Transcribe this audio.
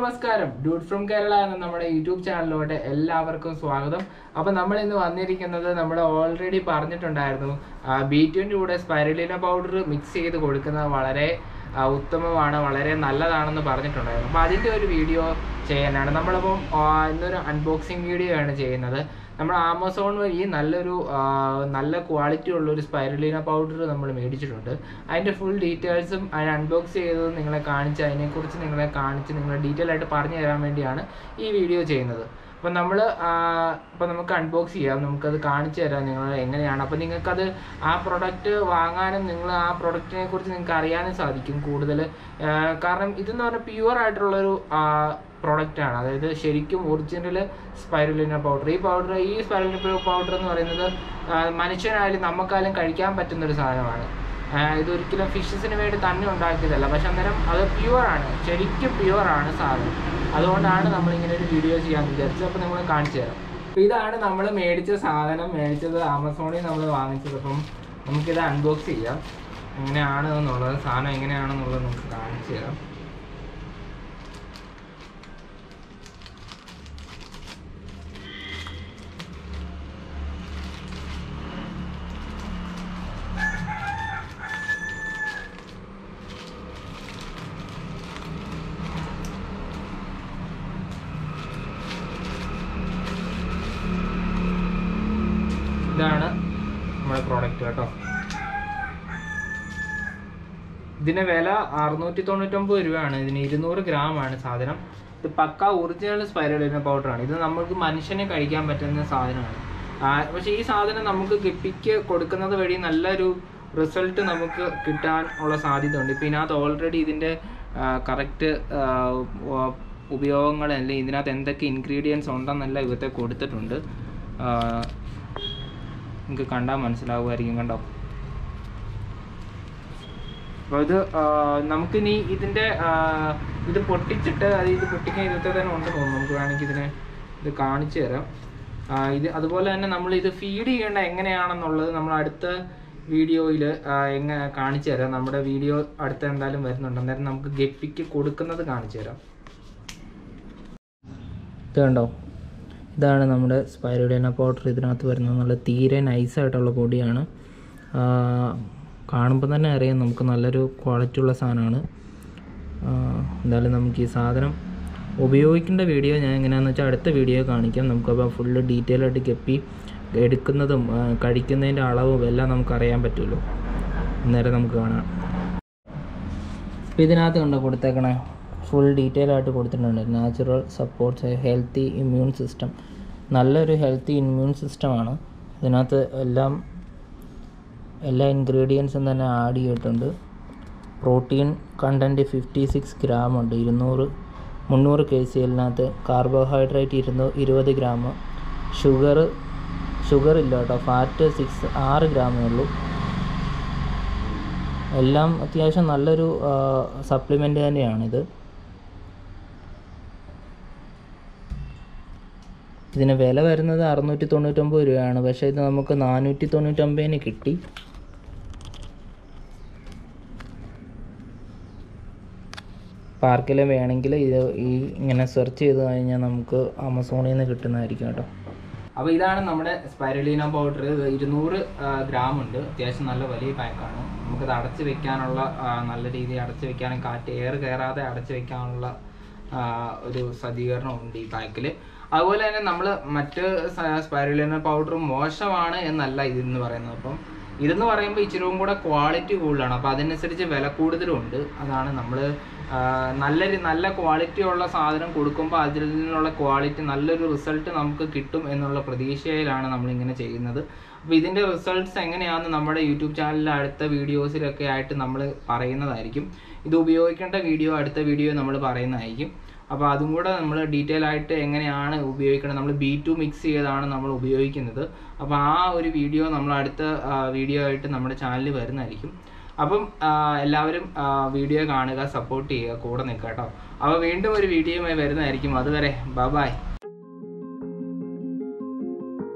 നമസ്കാരം dude from Kerala എന്ന നമ്മുടെ യൂട്യൂബ് ചാനലിലോട്ട് എല്ലാവർക്കും സ്വാഗതം അപ്പോൾ നമ്മൾ ഇന്ന് വന്നിരിക്കുന്നത് നമ്മൾ ഓൾറെഡി പറഞ്ഞിട്ടുണ്ടായിരുന്നു ബി ട്വൻ്റെ കൂടെ സ്പൈരലിന പൗഡർ മിക്സ് ചെയ്ത് കൊടുക്കുന്നത് വളരെ ആ, ഉത്തമമാണ് വളരെ നല്ലതാണെന്ന് പറഞ്ഞിട്ടുണ്ടായിരുന്നു അപ്പോൾ അതിൻ്റെ ഒരു വീഡിയോ ചെയ്യാനാണ് നമ്മളിപ്പം ആ, ഇന്നൊരു അൺബോക്സിങ് വീഡിയോ ആണ് ചെയ്യുന്നത് നമ്മൾ ആമസോൺ വഴി നല്ലൊരു ആ, നല്ല ക്വാളിറ്റി ഉള്ള ഒരു സ്പൈരലീന പൗഡർ നമ്മൾ മേടിച്ചിട്ടുണ്ട് അതിൻ്റെ ഫുൾ ഡീറ്റെയിൽസും അതിന് അൺബോക്സ് ചെയ്തത് നിങ്ങളെ കാണിച്ച് അതിനെക്കുറിച്ച് നിങ്ങളെ കാണിച്ച് നിങ്ങളെ ഡീറ്റെയിൽ ആയിട്ട് പറഞ്ഞു തരാൻ വേണ്ടിയാണ് ഈ വീഡിയോ ചെയ്യുന്നത് അപ്പം നമ്മൾ അപ്പോൾ നമുക്ക് അൺബോക്സ് ചെയ്യാം നമുക്കത് കാണിച്ചു തരാം നിങ്ങൾ എങ്ങനെയാണ് അപ്പോൾ നിങ്ങൾക്കത് ആ പ്രൊഡക്റ്റ് വാങ്ങാനും നിങ്ങൾ ആ പ്രൊഡക്റ്റിനെ കുറിച്ച് നിങ്ങൾക്ക് അറിയാനും സാധിക്കും കൂടുതൽ കാരണം ഇതെന്ന് പറഞ്ഞാൽ പ്യുവർ ആയിട്ടുള്ളൊരു പ്രോഡക്റ്റ് ആണ് അതായത് ശരിക്കും ഒറിജിനൽ സ്പൈറുലിന പൗഡർ ഈ പൗഡർ ഈ സ്പൈറുലിന പൗഡർ എന്ന് പറയുന്നത് ആ, മനുഷ്യനായാലും നമുക്കായാലും കഴിക്കാൻ പറ്റുന്ന ഒരു സാധനമാണ് ആ, ഇതൊരിക്കലും ഫിഷസിന് വേണ്ടി തന്നെ ഉണ്ടാക്കിയതല്ല പക്ഷെ അന്നേരം അത് പ്യുവർ ആണ് ശരിക്കും പ്യുവർ ആണ് സാധനം അതുകൊണ്ടാണ് നമ്മൾ ഇങ്ങനെ ഒരു വീഡിയോ ചെയ്യാൻ വിചാരിച്ചത് അപ്പോൾ നമ്മൾ കാണിച്ചു തരാം അപ്പോൾ ഇതാണ് നമ്മൾ മേടിച്ച സാധനം മേടിച്ചത് ആമസോണിൽ നമ്മൾ വാങ്ങിച്ചത് അപ്പം നമുക്കിത് അൺബോക്സ് ചെയ്യാം എങ്ങനെയാണ് എന്നുള്ളത് സാധനം എങ്ങനെയാണെന്നുള്ളത് നമുക്ക് കാണിച്ചു തരാം ഇതാണ് നമ്മുടെ പ്രോഡക്റ്റ് കേട്ടോ ഇതിന്റെ വില അറുന്നൂറ്റി തൊണ്ണൂറ്റൊമ്പത് രൂപയാണ് ഇതിന് ഇരുന്നൂറ് ഗ്രാം ആണ് സാധനം ഇത് പക്ക ഒറിജിനൽ സ്പൈരലിന പൗഡറാണ് ഇത് നമുക്ക് മനുഷ്യനെ കഴിക്കാൻ പറ്റുന്ന സാധനമാണ് ആ, പക്ഷേ ഈ സാധനം നമുക്ക് ഗപ്പിക്ക് കൊടുക്കുന്നത് വഴി നല്ലൊരു റിസൾട്ട് നമുക്ക് കിട്ടാൻ ഉള്ള സാധ്യത ഉണ്ട് ഇപ്പം ഇതിനകത്ത് ഓൾറെഡി ഇതിൻ്റെ കറക്റ്റ് ഉപയോഗങ്ങൾ അല്ലെങ്കിൽ ഇതിനകത്ത് എന്തൊക്കെ ഇൻഗ്രീഡിയൻസ് ഉണ്ടെന്നെല്ലാം ഇവത്തെ കൊടുത്തിട്ടുണ്ട് ആ, നിങ്ങൾക്ക് കണ്ടാൽ മനസ്സിലാവുമായിരിക്കും കണ്ടോ അപ്പോൾ ഇത് ആ, നമുക്കിനി ഇതിൻ്റെ ആ, ഇത് പൊട്ടിച്ചിട്ട് അത് ഇത് പൊട്ടിക്കാൻ ഇതൊക്കെ തന്നെ ഉണ്ട് തോന്നുന്നു നമുക്ക് വേണമെങ്കിൽ ഇതിനെ ഇത് കാണിച്ചു തരാം ആ, ഇത് അതുപോലെ തന്നെ നമ്മൾ ഇത് ഫീഡ് ചെയ്യേണ്ട എങ്ങനെയാണെന്നുള്ളത് നമ്മൾ അടുത്ത വീഡിയോയിൽ എങ്ങനെ കാണിച്ചു തരാം നമ്മുടെ വീഡിയോ അടുത്ത എന്തായാലും വരുന്നുണ്ട് അന്നേരം നമുക്ക് ഗപ്പിക്ക് കൊടുക്കുന്നത് കാണിച്ചു തരാം ഇത് കണ്ടോ ഇതാണ് നമ്മുടെ സ്പൈറുലിന പൗഡർ ഇതിനകത്ത് വരുന്നത് നല്ല തീരെ നൈസായിട്ടുള്ള പൊടിയാണ് കാണുമ്പോൾ തന്നെ അറിയാം നമുക്ക് നല്ലൊരു ക്വാളിറ്റി ഉള്ള സാധനമാണ് ആ, എന്തായാലും നമുക്ക് ഈ സാധനം ഉപയോഗിക്കേണ്ട വീഡിയോ ഞാൻ എങ്ങനെയാണെന്ന് വെച്ചാൽ അടുത്ത വീഡിയോ കാണിക്കാം നമുക്കപ്പോൾ ഫുള്ള് ഡീറ്റെയിൽ ആയിട്ട് കെപ്പി എടുക്കുന്നതും ആ, കഴിക്കുന്നതിൻ്റെ അളവും എല്ലാം നമുക്ക് അറിയാൻ പറ്റുമല്ലോ അന്നേരം നമുക്ക് കാണാം അപ്പോൾ ഇതിനകത്ത് കണ്ടോ കൊടുത്തേക്കണേ ഫുൾ ഡീറ്റെയിൽ ആയിട്ട് കൊടുത്തിട്ടുണ്ട് natural supports healthy immune system നല്ലൊരു ഹെൽത്തി ഇമ്മ്യൂൺ സിസ്റ്റമാണ് ഇതിനകത്ത് എല്ലാം എല്ലാ ഇൻഗ്രീഡിയൻസും തന്നെ ആഡ് ചെയ്തിട്ടുണ്ട് protein content fifty six gram ഉണ്ട് ഇരുന്നൂറ് മുന്നൂറ് കെ സി എല്ലിനകത്ത് കാർബോഹൈഡ്രേറ്റ് ഇരുന്നൂ ഇരുപത് ഗ്രാം ഷുഗർ ഷുഗർ ഇല്ല കേട്ടോ ഫാറ്റ് സിക്സ് ആറ് ഗ്രാമേ ഉള്ളൂ എല്ലാം അത്യാവശ്യം നല്ലൊരു സപ്ലിമെൻ്റ് തന്നെയാണിത് ഇതിന് വില വരുന്നത് അറുന്നൂറ്റി തൊണ്ണൂറ്റൊമ്പത് രൂപയാണ് പക്ഷേ ഇത് നമുക്ക് നാനൂറ്റി തൊണ്ണൂറ്റൊമ്പതിന് കിട്ടി അപ്പോൾ ആർക്കെങ്കിലും വേണമെങ്കിൽ ഇത് ഈ ഇങ്ങനെ സെർച്ച് ചെയ്ത് കഴിഞ്ഞാൽ നമുക്ക് ആമസോണിൽ നിന്ന് കിട്ടുന്നതായിരിക്കും കേട്ടോ അപ്പോൾ ഇതാണ് നമ്മുടെ സ്പൈരലീന പൗഡർ ഇരുന്നൂറ് ഗ്രാം ഉണ്ട് അത്യാവശ്യം നല്ല വലിയ പാക്കാണ് നമുക്കത് അടച്ച് വെക്കാനുള്ള ആ, നല്ല രീതിയിൽ അടച്ച് വെക്കാനും കാറ്റ് എയർ കയറാതെ അടച്ച് വെക്കാനുള്ള ആ, ഒരു സജ്ജീകരണം ഉണ്ട് ഈ പാക്കിൽ അതുപോലെ തന്നെ നമ്മൾ മറ്റ് സ്പൈരലിന പൗഡർ മോശമാണ് എന്നല്ല ഇതെന്ന് പറയുന്നത് അപ്പം ഇതെന്ന് പറയുമ്പോൾ ഇച്ചിരിയും കൂടെ ക്വാളിറ്റി കൂടുതലാണ് അപ്പോൾ അതിനനുസരിച്ച് വില കൂടുതലും ഉണ്ട് അതാണ് നമ്മൾ നല്ല രീ- നല്ല ക്വാളിറ്റി ഉള്ള സാധനം കൊടുക്കുമ്പോൾ അതിൽ നിന്നുള്ള ക്വാളിറ്റി നല്ലൊരു റിസൾട്ട് നമുക്ക് കിട്ടും എന്നുള്ള പ്രതീക്ഷയിലാണ് നമ്മളിങ്ങനെ ചെയ്യുന്നത് അപ്പോൾ ഇതിൻ്റെ റിസൾട്ട്സ് എങ്ങനെയാണെന്ന് നമ്മുടെ യൂട്യൂബ് ചാനലിൽ അടുത്ത വീഡിയോസിലൊക്കെ ആയിട്ട് നമ്മൾ പറയുന്നതായിരിക്കും ഇത് ഉപയോഗിക്കേണ്ട വീഡിയോ അടുത്ത വീഡിയോ നമ്മൾ പറയുന്നതായിരിക്കും അപ്പോൾ അതും കൂടെ നമ്മൾ ഡീറ്റെയിൽ ആയിട്ട് എങ്ങനെയാണ് ഉപയോഗിക്കുന്നത് നമ്മൾ ബി ടു മിക്സ് ചെയ്താണ് നമ്മൾ ഉപയോഗിക്കുന്നത് അപ്പോൾ ആ ഒരു വീഡിയോ നമ്മൾ അടുത്ത വീഡിയോ ആയിട്ട് നമ്മുടെ ചാനലിൽ വരുന്നതായിരിക്കും അപ്പം ആ, എല്ലാവരും വീഡിയോ കാണുക സപ്പോർട്ട് ചെയ്യുക കൂടെ നിൽക്കുക കേട്ടോ അപ്പോൾ വീണ്ടും ഒരു വീഡിയോയുമായി വരുന്നതായിരിക്കും അതുവരെ ബൈ